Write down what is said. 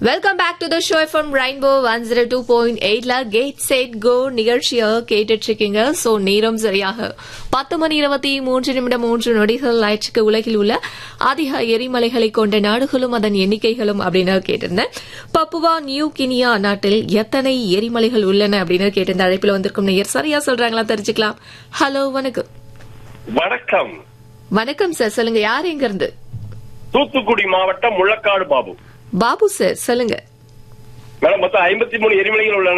welcome back to the show from rainbow one zero two point எயிட்ல get set go நிகழ்ச்சியை கேட்டுட்டு இருக்கீங்க so நேரம் சரியாக பத்து மணி இருபத்தி மூன்று நிமிடம் மூன்று நொடிகள் ஆயிடுச்சுக்கு உலகில் உள்ள அதிக எரிமலைகளை கொண்ட நாடுகளும் அதன் எண்ணிக்கைகளும் அப்படின்னு கேட்டிருந்தேன் பப்புவா நியூ கினியா நாட்டில் எத்தனை எரிமலைகள் உள்ளன அப்படின்னு கேட்டிருந்த அழைப்பில் வந்திருக்கும் நேயர் சரியா சொல்றாங்களா தெரிஞ்சுக்கலாம் ஹலோ வணக்கம் வணக்கம் வணக்கம் சார் சொல்லுங்க யார் எங்க இருந்து தூத்துக்குடி மாவட்டம் முள்ளக்காடு பாபு பாபு சார் சொல்லுங்க மேடம் மொத்தம் ஐம்பத்தி மூணு எரிமலைகள் உள்ளன